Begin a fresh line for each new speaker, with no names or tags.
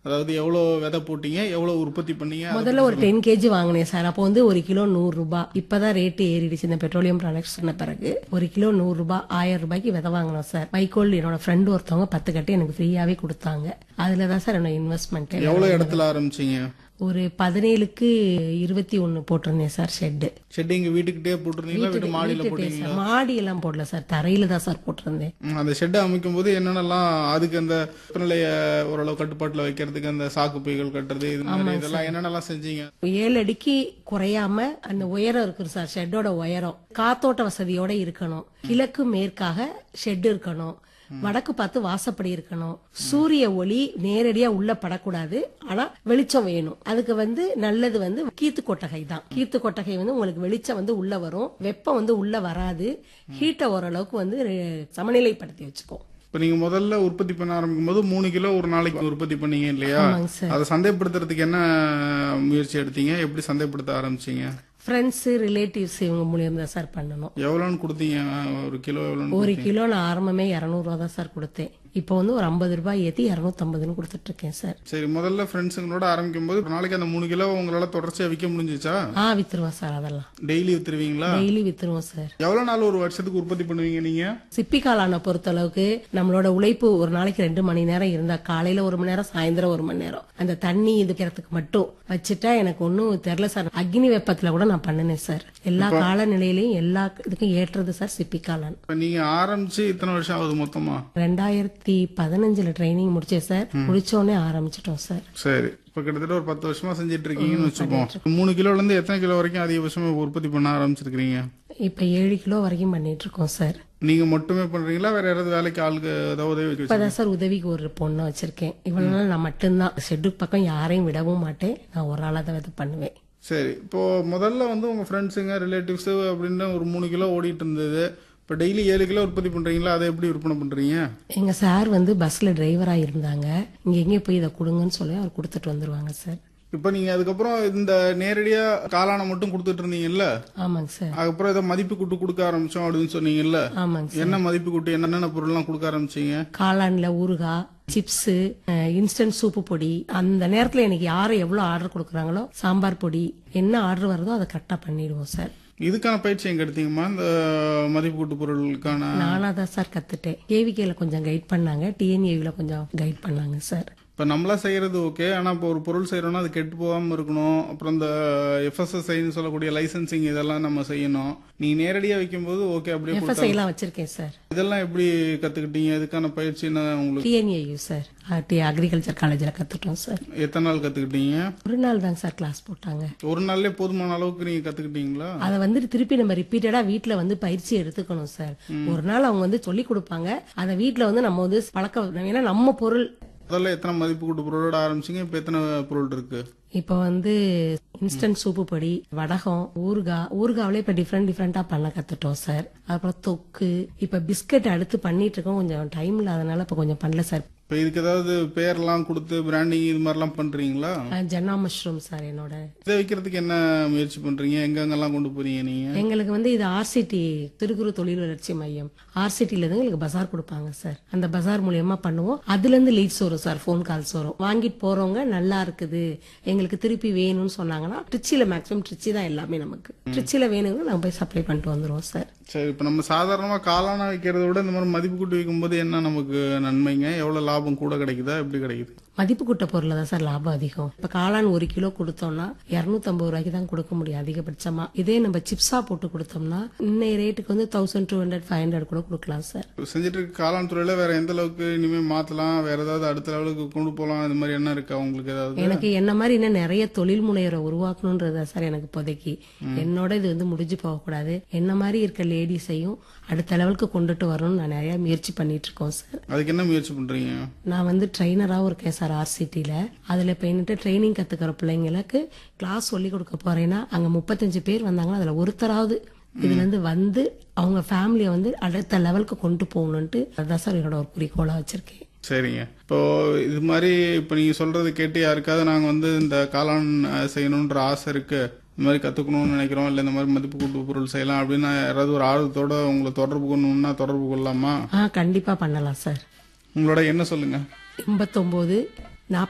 அதாவது எவ்வளவு விதை போட்டீங்க எவ்வளவு உற்பத்தி பண்ணீங்க அதை
முதல்ல ஒரு டென் கேஜி வாங்கினேன் சார் அப்போ வந்து ஒரு கிலோ நூறு ரூபாய் இப்பதான் ரேட்டு ஏறிடுச்சு இந்த பெட்ரோலியம் ப்ராடக்ட்ஸ் சொன்ன பிறகு ஒரு கிலோ நூறு ரூபாய் ஆயிரம் ரூபாய்க்கு விதை வாங்கினோம் சார் வைக்கோல் என்னோட ஃப்ரெண்டு ஒருத்தவங்க பத்து கட்டி எனக்கு ஃப்ரீயாவே கொடுத்தாங்க அதுல தான் சார் என்னோட இன்வெஸ்ட்மெண்ட்
எவ்வளவு இடத்துல ஆரம்பிச்சீங்க
ஒரு பதினேழுக்கு இருபத்தி ஒன்னு போட்டிருந்தேன் சார் ஷெட்டு
செடி இங்க வீட்டுக்கிட்டே போட்டிருந்தீங்களா வீட்டு மாடியில போட்டீங்களா
மாடி எல்லாம் போடல சார் தரையில தான் சார் போட்டிருந்தேன்
ம், அந்த ஷெட்டை அமைக்கும் போது என்னென்னலாம் அதுக்கு அந்த வெப்பநிலைய ஓரளவு கட்டுப்பாட்டுல வைக்கிறதுக்கு அந்த சாக்கு பைகள் கட்டுறது இது மாதிரி இதெல்லாம் என்னென்னலாம் செஞ்சீங்க
ஏழு அடிக்கு குறையாம அந்த உயரம் இருக்குது சார் ஷெட்டோட உயரம் காத்தோட்ட வசதியோட இருக்கணும் கிழக்கு மேற்காக ஷெட் இருக்கணும் வடக்கு பார்த்து வாசப்படி இருக்கணும் சூரிய ஒளி நேரடியா உள்ள படக்கூடாது ஆனா வெளிச்சம் வேணும் அதுக்கு வந்து நல்லது வந்து கீத்து கொட்டகை தான் கீத்து கொட்டகை வந்து உங்களுக்கு வெளிச்சம் வந்து உள்ள வரும் வெப்பம் வந்து உள்ள வராது ஹீட்டை ஓரளவுக்கு வந்து ரெ- சமநிலைப்படுத்தி வச்சுக்கும்
இப்ப நீங்க முதல்ல உற்பத்தி பண்ண ஆரம்பிக்கும் போது மூணு கிலோ ஒரு நாளைக்கு உற்பத்தி பண்ணீங்க இல்லையா
ஆமாங்க சார்
அதை சந்தைப்படுத்துறதுக்கு என்ன முயற்சி எடுத்தீங்க எப்படி சந்தைப்படுத்த ஆரம்பிச்சீங்க
ஃப்ரெண்ட்ஸ் ரிலேட்டிவ்ஸ் இவங்க மூலியம் தான் சார் பண்ணணும்
எவ்வளோன்னு கொடுத்தீங்க ஒரு கிலோ எவ்வளோன்னு
ஒரு கிலோ நான் ஆரம்பமே இரநூறுவா தான் சார் கொடுத்தேன் இப்போ வந்து ஒரு ஐம்பது ரூபாய் ஏற்றி இரநூத்தம்பதுன்னு கொடுத்துட்டு இருக்கேன் சார்
சரி முதல்ல ஃப்ரெண்ட்ஸுங்களோட ஆரம்பிக்கும் போது ஒரு நாளைக்கு அந்த மூணு கிலோ உங்களால தொடர்ச்சியா விற்க முடிஞ்சிச்சா
ஆ வித்துருவோம் சார் அதெல்லாம்
டெய்லி வித்துருவீங்களா
டெய்லி வித்துருவோம் சார்
எவ்வளவு நாள் ஒரு வருஷத்துக்கு உற்பத்தி பண்ணுவீங்க நீங்க
சிப்பி காளானை பொறுத்த அளவுக்கு நம்மளோட உழைப்பு ஒரு நாளைக்கு ரெண்டு மணி நேரம் இருந்தா காலையில ஒரு மணி நேரம் சாயந்தரம் ஒரு மணி நேரம் அந்த தண்ணி இதுக்கிறதுக்கு மட்டும் வச்சுட்டா எனக்கு ஒன்றும் தெரில சார் அக்னி வெப்பத்துல கூட நான் பண்ணினேன் சார் எல்லா காலநிலையிலையும் எல்லா இதுக்கும் ஏற்றது சார் சிப்பி காளான்
இப்ப நீங்க ஆரம்பிச்சு இத்தனை வருஷம் ஆகுது மொத்தமா
ரெண்டாயிரத்தி பதினஞ்சுல ட்ரைனிங் முடிச்சேன் சார் முடிச்ச உடனே ஆரம்பிச்சிட்டோம் சார்
சரி இப்ப கிட்டத்தட்ட ஒரு பத்து வருஷமா செஞ்சுட்டு இருக்கீங்கன்னு வச்சுப்போம் மூணு கிலோல இருந்து எத்தனை கிலோ வரைக்கும் அதிகபட்சமா உற்பத்தி பண்ண ஆரம்பிச்சிருக்கீங்க
இப்ப ஏழு கிலோ வரைக்கும் பண்ணிட்டு இருக்கோம் சார்
நீங்க மட்டுமே பண்றீங்களா வேற யாராவது வேலைக்கு ஆளுக்கு ஏதாவது உதவி வச்சு
இப்பதான் சார் உதவிக்கு ஒரு பொண்ணை வச்சிருக்கேன் இவ்வளவு நாள் நான் மட்டும்தான் ஷெட்டு பக்கம் யாரையும் விடவும் மாட்டேன் நான் ஒரு ஆளா தான் இது பண்ணுவேன்
சரி இப்போ முதல்ல வந்து உங்க ஃப்ரெண்ட்ஸுங்க ரிலேட்டிவ்ஸ் அப்படின்னு ஒரு மூணு கிலோ ஓடிட்டு இருந்தது இப்போ டெய்லி ஏழு கிலோ உற்பத்தி பண்றீங்களா அதை எப்படி விற்பனை பண்றீங்க
எங்க சார் வந்து பஸ்ல டிரைவரா இருந்தாங்க இங்க எங்கேயும் போய் இதை கொடுங்கன்னு சொல்லி அவர் கொடுத்துட்டு வந்துருவாங்க சார்
இப்போ நீங்க அதுக்கப்புறம் இந்த நேரடியா காளானை மட்டும் கொடுத்துட்டு இருந்தீங்கல்ல
ஆமாங்க சார்
அதுக்கப்புறம் ஏதோ மதிப்பு கூட்டு கொடுக்க ஆரம்பிச்சோம் அப்படின்னு சொன்னீங்கல்ல
ஆமாங்க சார்
என்ன மதிப்பு கூட்டு என்னென்ன பொருள்லாம் கொடுக்க ஆரம்பிச்சீங்க
காளான்ல ஊறுகாய் சிப்ஸ் இன்ஸ்டன்ட் சூப்பு பொடி அந்த நேரத்துல எனக்கு யாரு எவ்வளவு ஆர்டர் கொடுக்குறாங்களோ சாம்பார் பொடி என்ன ஆர்டர் வருதோ அதை கரெக்டா பண்ணிடுவோம் சார்
இதுக்கான பயிற்சி எங்க எடுத்தீங்கம்மா இந்த மதிப்பு கூட்டு பொருளுக்கான
நானா தான் சார் கத்துட்டேன் கேவிகேல கொஞ்சம் கைட் பண்ணாங்க டிஎன்ஏவில கொஞ்சம் கைட் பண்ணாங்க சார்
இப்போ நம்மளா செய்யறது ஓகே ஆனா இப்போ ஒரு பொருள் செய்யறோம்னா அது கெட்டு போகாம இருக்கணும் அப்புறம் இந்த எஃப்எஸ்எஸ்ஐன்னு சொல்லக்கூடிய லைசன்சிங் இதெல்லாம் நம்ம செய்யணும் நீங்க நேரடியா வைக்கும்போது ஓகே அப்படியே கொடுத்தா-
எஃப்எஸ்ஐ எல்லாம் வச்சிருக்கேன் சார்
இதெல்லாம் எப்படி கத்துக்கிட்டீங்க இதுக்கான பயிற்சி என்ன உங்களுக்கு
டிஎன்ஏயு சார் டி அக்ரிகல்ச்சர் காலேஜில் கத்துட்டோம் சார்
எத்தனை நாள் கத்துக்கிட்டீங்க
ஒரு நாள் தாங்க சார் கிளாஸ் போட்டாங்க
ஒரு நாள்லயே போதுமான அளவுக்கு நீங்க கத்துக்கிட்டீங்களா
அதை வந்துட்டு திருப்பி நம்ம ரிப்பீட்டடா வீட்ல வந்து பயிற்சி எடுத்துக்கணும் சார் ஒரு நாள் அவங்க வந்து சொல்லி கொடுப்பாங்க அதை வீட்ல வந்து நம்ம வந்து பழக்க ஏன்னா நம்ம பொருள்
முதல்ல எத்தனை மதிப்பு கூட்டு பொருளோட ஆரம்பிச்சீங்க இப்ப எத்தனை பொருள் இருக்கு
இப்போ வந்து இன்ஸ்டன்ட் சூப்பு பொடி வடகம் ஊறுகாய் ஊறுகாவிலே இப்ப டிஃப்ரெண்ட் டிஃப்ரெண்டா பண்ண கத்துட்டோம் சார் அப்புறம் தொக்கு இப்ப பிஸ்கட் அடுத்து பண்ணிட்டு இருக்கோம் கொஞ்சம் டைம் இல்லாதனால இப்ப கொஞ்சம் பண்ணல சார்
இப்ப இதுக்கு ஏதாவது பேர்லாம் கொடுத்து பிராண்டிங் இது மாதிரிலாம் பண்றீங்களா
அஹ் ஜன்னா மஷ்ரூம் சார் என்னோட
இதை விற்கிறதுக்கு என்ன முயற்சி பண்றீங்க எங்கெங்கெல்லாம் கொண்டு போறீங்க நீங்க
எங்களுக்கு வந்து இது ஆர்சிடி திரு குறு தொழில் வளர்ச்சி மையம் ஆர்சிடில இருந்து எங்களுக்கு பஜார் கொடுப்பாங்க சார் அந்த பஜார் மூலியமா பண்ணுவோம் அதுல இருந்து லீட்ஸ் வரும் சார் ஃபோன் கால்ஸ் வரும் வாங்கிட்டு போறவங்க நல்லா இருக்குது எங்களுக்கு திருப்பி வேணும்னு சொன்னாங்கன்னா ட்ரிச்சில மேக்ஸிமம் ட்ரிச்சி தான் எல்லாமே நமக்கு ட்ரிச்சில வேணும்னா நாங்க போய் சப்ளை பண்ணிட்டு வந்துருவோம் சார்
சரி இப்ப நம்ம சாதாரணமா காளானா விற்கிறத விட இந்த மாதிரி மதிப்பு கூட்டி வைக்கும்போது என்ன நமக்கு நன்மைங்க எவ்வளவு லாபம் கூட கிடைக்குதா எப்படி கிடைக்குது
மதிப்பு கூட்ட பொருள்ல தான் சார் லாபம் அதிகம் இப்ப காளான் ஒரு கிலோ கொடுத்தோம்னா 250 ரூபாய்க்கு தான் கொடுக்க முடியும் அதிகபட்சமா இதே நம்ம சிப்ஸா போட்டு கொடுத்தோம்னா இன்னைய ரேட்டுக்கு வந்து thousand two hundred five hundred கூட கொடுக்கலாம் சார்
இப்ப செஞ்சுட்டு இருக்க காளான் துறையில வேற எந்த அளவுக்கு இனிமே மாத்தலாம் வேற ஏதாவது அடுத்த லெவலுக்கு கொண்டு போலாம் இந்த மாதிரி என்ன இருக்கா உங்களுக்கு ஏதாவது
எனக்கு என்ன மாதிரி இன்னும் நிறைய தொழில் முனைவரை உருவாக்கணும்ன்றதா சார் எனக்கு இப்போதைக்கு என்னோட இது வந்து முடிஞ்சு போகக்கூடாது என்ன மாதிரி இருக்க லேடிஸையும் அடுத்த லெவலுக்கு கொண்டுட்டு வரணும்னு நான் நிறைய முயற்சி பண்ணிட்டு இருக்கோம் சார்
அதுக்கு என்ன முயற்சி பண்றீங்க
நான் வந்து ட்ரைனராகவும் இருக்கேன் சார் ஆர்சிட்டியில் அதில் போயிட்டு ட்ரைனிங் கற்றுக்கிற பிள்ளைங்களுக்கு கிளாஸ் சொல்லி கொடுக்க போறேன்னா அங்கே முப்பத்தஞ்சு பேர் வந்தாங்கன்னா அதில் ஒருத்தராவது இதுலேருந்து வந்து அவங்க ஃபேமிலியை வந்து அடுத்த லெவலுக்கு கொண்டு போகணுன்ட்டு அதுதான் சார் என்னோட ஒரு குறிக்கோளாக வச்சுருக்கேன்
சரிங்க இப்போ இது மாதிரி இப்போ நீங்க சொல்றது கேட்டு யாருக்காவது நாங்க வந்து இந்த காளான் அஹ், செய்யணுன்ற ஆசை இருக்கு இந்த மாதிரி கத்துக்கணும்னு நினைக்கிறோம் இல்ல இந்த மாதிரி மதிப்பு கூட்டு பொருள் செய்யலாம் அப்படின்னா யாராவது ஒரு ஆர்வத்தோட உங்களை தொடர்பு கொள்ளணும்னா தொடர்பு கொள்ளலாமா
ஆ கண்டிப்பாக பண்ணலாம் சார்
உங்களோட என்ன சொல்லுங்க
எண்பத்தொம்போது